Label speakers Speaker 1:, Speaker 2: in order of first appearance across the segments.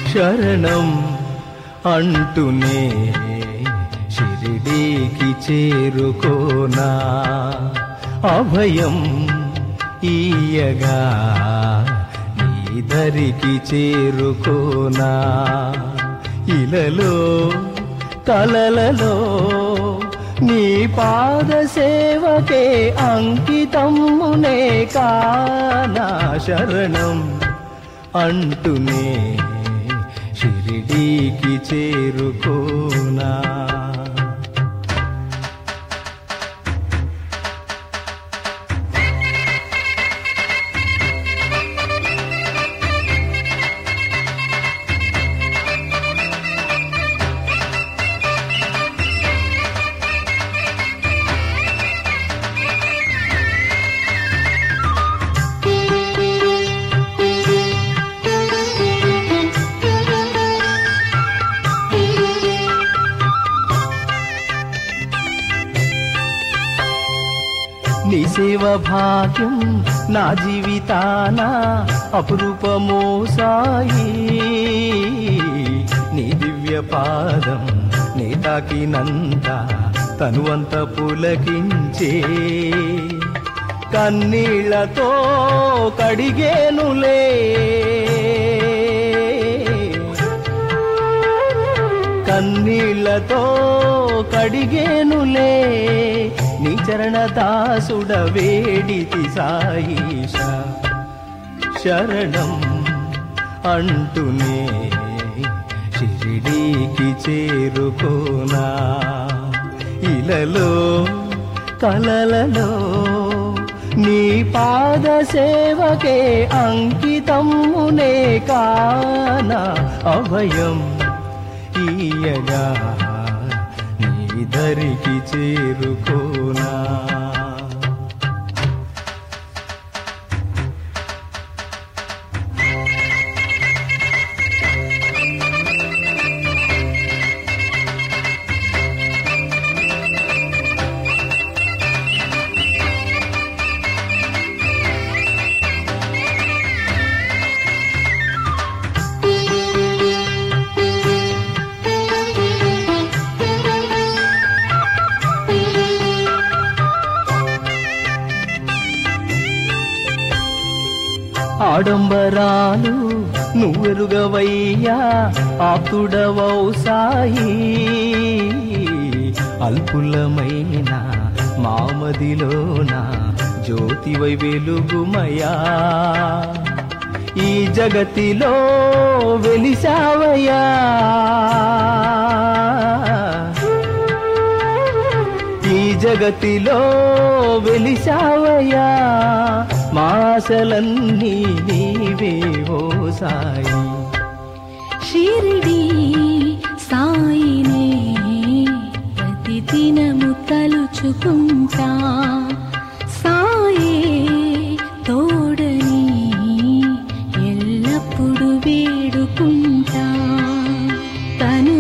Speaker 1: శరణం అంటూనే షిరిడీకి చేరుకోనా అభయం ఈయగా నీ దరికి చేరుకోనా ఇలలో కలలలో నీ పాద సేవకే అంకితమ్మునే కానా శరణం అంటూనే షిరిడీకి చేరుకోనా నీ సేవ భాగ్యం నా జీవితాన అపురూపమో సాయి నీ దివ్య పాదం నీ తాకినంత తనువంత పులకించే కన్నీళ్లతో కడిగేనులే కన్నీళ్లతో కడిగేనులే నీ చరణ దాసుడ వేడితి సాయిష శరణం అంటూనే షిరిడీకి చేరుకోనా ఇలలో కలలలో నీ పాద సేవకే అంకితమ్మునే కానా అభయం ఈయగా నీ దరికి చేరుకోనా ఆడంబరాలు నువ్వెరుగవయ్యా ఆప్తుడవౌ సాయి అల్పులమైన మామదిలోన జ్యోతివై వెలుగుమయా ఈ జగతిలో వెలిసావయ్యా ఈ జగతిలో వెలిసావయ్యా మాసలన్నీ నీవే ఓ సాయి
Speaker 2: షిరిడి సాయినే ప్రతిదినము తలుచుకుంటా సాయే తోడని ఎల్లప్పుడు వేడుకుంటా తను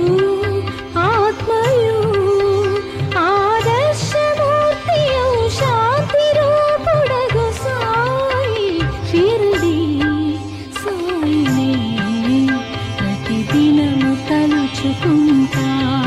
Speaker 2: ఆత్మయు ఆదర్శమూర్తియు శాంతి రూపుడగు సాయి షిరిడి సాయినే ప్రతిదినము తలుచుకుంటా